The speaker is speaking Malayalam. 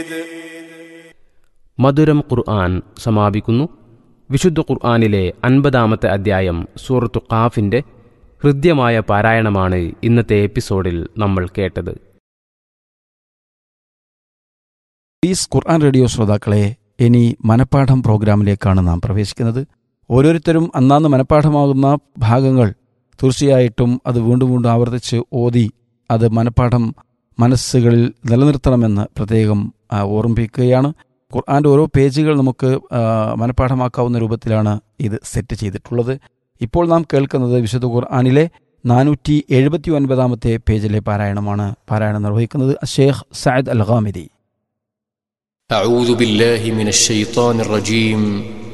മധുരം ഖുർആൻ സമാപിക്കുന്നു വിശുദ്ധ ഖുർആനിലെ അൻപതാമത്തെ അധ്യായം സൂറത്തു ഖാഫിന്റെ ഹൃദ്യമായ പാരായണമാണ് ഇന്നത്തെ എപ്പിസോഡിൽ നമ്മൾ കേട്ടത് ഈസ് ഖുർആൻ റേഡിയോ ശ്രോതാക്കളെ ഇനി മനപ്പാഠം പ്രോഗ്രാമിലേക്കാണ് നാം പ്രവേശിക്കുന്നത് ഓരോരുത്തരും അന്നാന്ന് മനപ്പാഠമാകുന്ന ഭാഗങ്ങൾ തീർച്ചയായിട്ടും അത് വീണ്ടും വീണ്ടും ആവർത്തിച്ച് ഓതി അത് മനപ്പാഠം മനസ്സുകളിൽ നിലനിർത്തണമെന്ന് പ്രത്യേകം ആ, ഓർമ്മിപ്പിക്കുകയാണ് ഖുർആൻ്റെ ഓരോ പേജുകൾ നമുക്ക് ആ, മനപ്പാഠമാക്കാവുന്ന രൂപത്തിലാണ് ഇത് സെറ്റ് ചെയ്തിട്ടുള്ളത് ഇപ്പോൾ നാം കേൾക്കുന്നത് വിശുദ്ധ ഖുർആാനിലെ നാനൂറ്റി എഴുപത്തി ഒൻപതാമത്തെ പേജിലെ പാരായണമാണ് പാരായണം നിർവഹിക്കുന്നത് ഷേഖ് സയദ് അൽ ഖാമിദി أعوذ بالله من الشيطان الرجيم